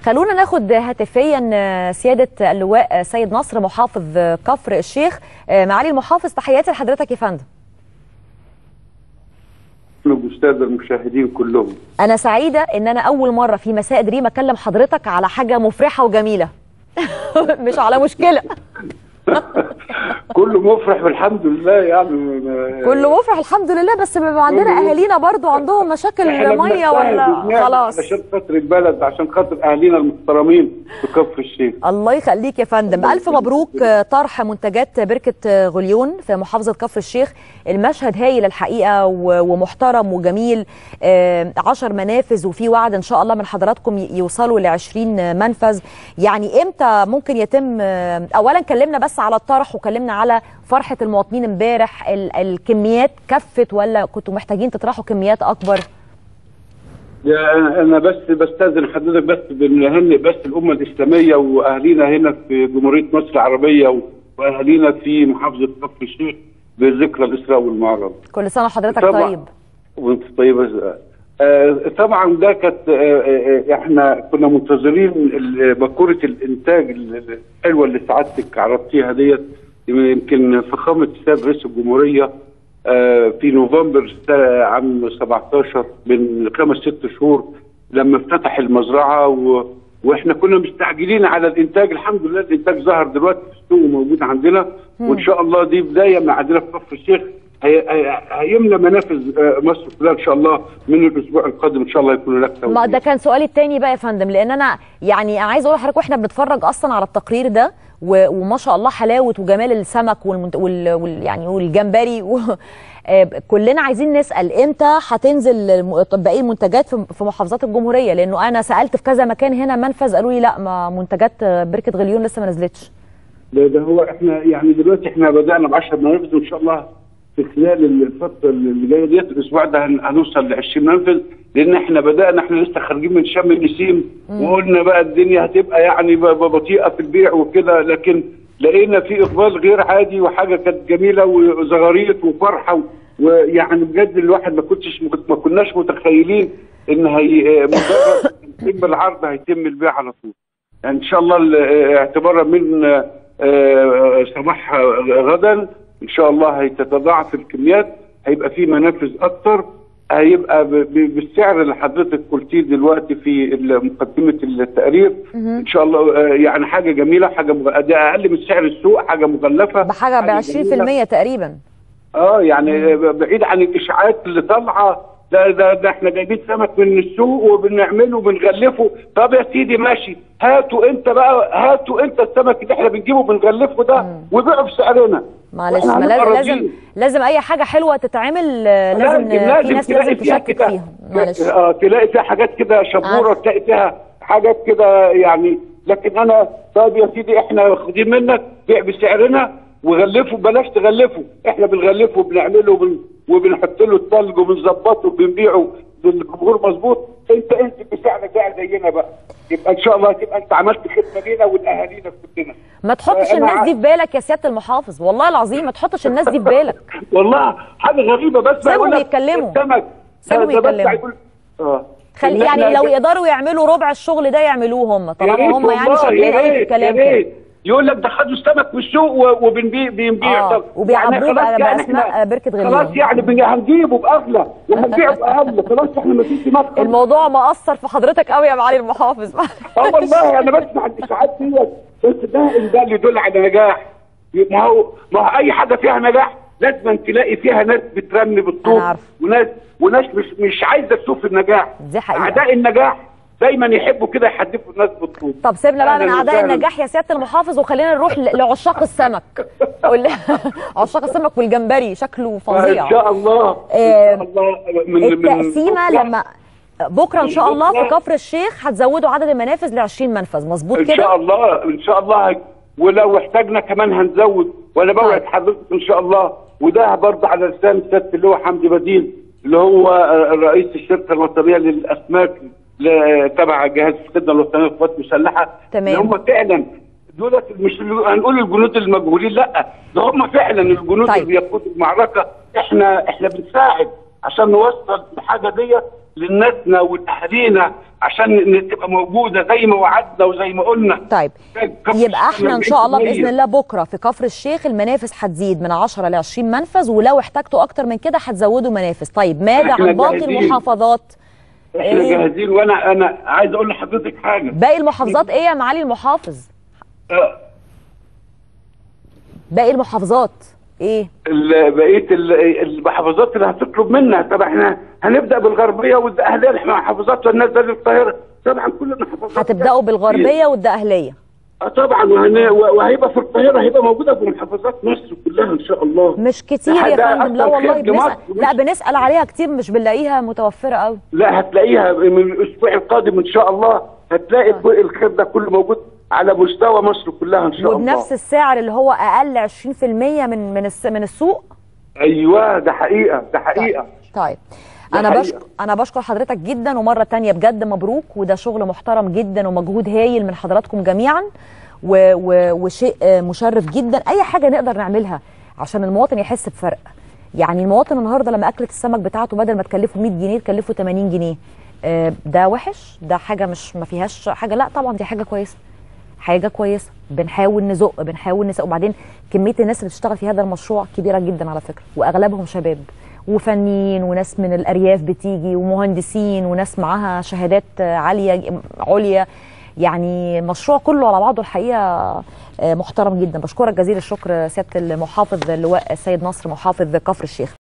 خلونا ناخد هاتفيا آه، سياده اللواء آه، سيد نصر محافظ آه، كفر الشيخ آه، معالي المحافظ تحياتي لحضرتك يا فندم الاستاذ المشاهدين كلهم انا سعيده ان انا اول مره في مساء دريم اكلم حضرتك على حاجه مفرحه وجميله مش على مشكله كله مفرح والحمد لله يعني كله مفرح الحمد لله بس بيبقى عندنا كله- اهالينا برضو عندهم مشاكل إحنا ميه بنجتهد ولا وبنعمل خلاص عشان خاطر البلد عشان خاطر اهالينا المحترمين في كفر الشيخ الله يخليك يا فندم ألف مبروك آه، طرح منتجات بركة آه، غليون في محافظة كفر الشيخ المشهد هايل الحقيقة و- ومحترم وجميل آه، عشر منافذ وفي وعد إن شاء الله من حضراتكم ي- يوصلوا لعشرين منفذ يعني إمتى ممكن يتم آه، أولا كلمنا بس على الطرح وكلمنا على فرحة المواطنين امبارح ال- الكميات كفت ولا كنتوا محتاجين تطرحوا كميات أكبر يا أنا- انا بس بستاذن حضرتك بس بنهنئ بس الامه الاسلاميه واهالينا هنا في جمهوريه مصر العربيه و- واهالينا في محافظه كفر الشيخ بذكرى الاسراء والمعراج كل سنة وحضرتك طبعا. طيب وانت طيبه آه، طبعا ده كانت آه، آه، احنا كنا منتظرين ال- باكوره الانتاج ال- الحلوه اللي سعادتك عرضتيها ديت يمكن فخامه السيد رئيس الجمهوريه آه، في نوفمبر سنة عام 17 من خمس ست شهور لما افتتح المزرعه و... واحنا كنا مستعجلين على الانتاج الحمد لله الانتاج ظهر دلوقتي في السوق وموجود عندنا وان شاء الله دي بدايه من عندنا في كفر الشيخ هي- هي- هيملى منافذ آه، مصر كلها ان شاء الله من الاسبوع القادم ان شاء الله يكون هناك ما ده كان سؤالي التاني بقى يا فندم لان انا يعني انا عايز اقول لحضرتك واحنا بنتفرج اصلا على التقرير ده و- وما شاء الله حلاوه وجمال السمك والمنت... وال... وال... يعني والجمبري و... آه، كلنا عايزين نسال امتى هتنزل الم- باقي المنتجات في في محافظات الجمهوريه لانه انا سالت في كذا مكان هنا منفذ قالوا لي لا ما منتجات آه، بركه غليون لسه ما نزلتش ده, ده هو احنا يعني دلوقتي احنا بدانا ب 10 منافذ وان شاء الله في خلال الفتره اللي جايه ديت الاسبوع ده هن- هنوصل ل 20 منفذ لان احنا بدانا احنا لسه خارجين من شم النسيم وقلنا بقى الدنيا هتبقى يعني ب- ب- بطيئه في البيع وكده لكن لقينا في اقبال غير عادي وحاجه كانت جميله وزغاريط وفرحه و- ويعني بجد الواحد ما كنتش ما كناش متخيلين ان هي مجرد يتم العرض هيتم البيع على طول يعني ان شاء الله ال- اعتبارا من آه، صباح غدا ان شاء الله هتتضاعف الكميات هيبقى في منافذ اكتر هيبقى ب- ب- بالسعر اللي حضرتك قلتيه دلوقتي في مقدمه التقرير ان شاء الله آه، يعني حاجه جميله حاجه مغ... ده اقل من سعر السوق حاجه مغلفه بحاجه ب جميلة. 20% تقريبا اه يعني بعيد عن الاشاعات اللي طالعه ده ده ده احنا جايبين سمك من السوق وبنعمله وبنغلفه طب يا سيدي ماشي هاتوا انت بقى هاتوا انت السمك اللي احنا بنجيبه بنغلفه ده وبيعوا بسعرنا معلش وإحنا ما هنبقى لازم راضيين. لازم لازم اي حاجه حلوه تتعمل آه، لازم آه، في ناس تلاقي لازم فيها تشكك كده- فيهم معلش اه تلاقي فيها حاجات كده شبوره عارف. تلاقي فيها حاجات كده يعني لكن انا طيب يا سيدي احنا واخدين منك بيع بسعرنا وغلفه بلاش تغلفه احنا بنغلفه وبنعمله وبن وبنحط له الثلج وبنظبطه وبنبيعه للجمهور مظبوط انت انت بسعر بيع زينا بقى يبقى ان شاء الله تبقى انت عملت خدمه لينا ولاهالينا كلنا ما تحطش أنا الناس عارف. دي في بالك يا سياده المحافظ والله العظيم ما تحطش الناس دي في بالك والله حاجه غريبه بس سيبهم بقول لك يتكلموا. السمك سيبهم ده- ده بس يتكلموا. هيقول- اه خلي إن يعني إحنا- لو يقدروا يعملوا ربع الشغل ده يعملوه هم يا طالما ريت هم يعني والله، شاطرين يا قوي في ريت، الكلام يا كده ريت. يقول لك ده خدوا السمك من السوق و- وبنبيع بنبيع آه، طب وبيعبوه خلاص بقى يعني بأسماء إحنا- بركة غليون. خلاص يعني بن- هنجيبه باغلى وهنبيعه باقل خلاص احنا ما فيش مدخل الموضوع مأثر في حضرتك قوي يا معالي المحافظ اه والله انا بسمع الاشاعات ديت بس ده ده اللي يدل على نجاح ما هو ما هو اي حاجه فيها نجاح لازم تلاقي فيها ناس بترمي بالطوب أنا عارفة. وناس وناس مش مش عايزه تشوف النجاح دي حقيقة. اعداء النجاح دايما يحبوا كده يحدفوا الناس بالطوب طب سيبنا بقى من أهلاً اعداء وسهلاً. النجاح يا سياده المحافظ وخلينا نروح ل- لعشاق السمك قول لي- عشاق السمك والجمبري شكله فظيع ان شاء الله آه، ان شاء الله من التقسيمه من لما بكره ان شاء الله في بكرة. كفر الشيخ هتزودوا عدد المنافذ ل 20 منفذ مظبوط ان شاء كده الله ان شاء الله ولو احتاجنا كمان هنزود وانا بوعد طيب. حضرتك ان شاء الله وده برضه على لسان سياده اللي هو حمدي بدين اللي هو آه، رئيس الشركه الوطنيه للاسماك ل- تبع جهاز الخدمه الوطنيه للقوات المسلحه تمام. اللي هم فعلا دولت مش اللي هنقول الجنود المجهولين لا ده هم فعلا الجنود طيب. اللي بيقودوا المعركه احنا احنا بنساعد عشان نوصل الحاجه ديت لناسنا ولاهالينا عشان ن- تبقى موجوده زي ما وعدنا وزي ما قلنا طيب كفر يبقى احنا ان شاء الله 40%. باذن الله بكره في كفر الشيخ المنافذ هتزيد من 10 ل 20 منفذ ولو احتاجتوا اكتر من كده هتزودوا منافذ طيب ماذا إحنا عن باقي جاهزين. المحافظات احنا إيه؟ جاهزين وانا انا عايز اقول لحضرتك حاجه باقي المحافظات ايه يا معالي المحافظ آه، باقي المحافظات ايه ال- بقيه ال- المحافظات اللي هتطلب منا طب احنا هنبدا بالغربيه والدقهليه احنا محافظات والناس ده القاهره طبعا كل المحافظات هتبداوا بالغربيه والدقهليه اه طبعا وهن- وهيبقى في القاهره هيبقى موجوده في محافظات مصر كلها ان شاء الله مش كتير يا ده فندم لا أكتر والله خير بنسأل لمصر. لا بنسأل عليها كتير مش بنلاقيها متوفرة قوي لا هتلاقيها من الاسبوع القادم ان شاء الله هتلاقي كل الخير ده كله موجود على مستوى مصر كلها ان شاء الله وبنفس السعر اللي هو اقل 20% من من الس- من السوق ايوه ده حقيقه ده حقيقه طيب ده انا حقيقة. بشكر انا بشكر حضرتك جدا ومره تانية بجد مبروك وده شغل محترم جدا ومجهود هايل من حضراتكم جميعا و و وشيء آه، مشرف جدا اي حاجه نقدر نعملها عشان المواطن يحس بفرق يعني المواطن النهارده لما اكله السمك بتاعته بدل ما تكلفه 100 جنيه تكلفه 80 جنيه آه، ده وحش ده حاجه مش ما فيهاش حاجه لا طبعا دي حاجه كويسه حاجه كويسه بنحاول نزق بنحاول نسق وبعدين كميه الناس اللي بتشتغل في هذا المشروع كبيره جدا على فكره واغلبهم شباب وفنيين وناس من الارياف بتيجي ومهندسين وناس معاها شهادات عاليه عليا يعني مشروع كله على بعضه الحقيقه آه، محترم جدا بشكرك جزيل الشكر سياده المحافظ اللواء السيد نصر محافظ كفر الشيخ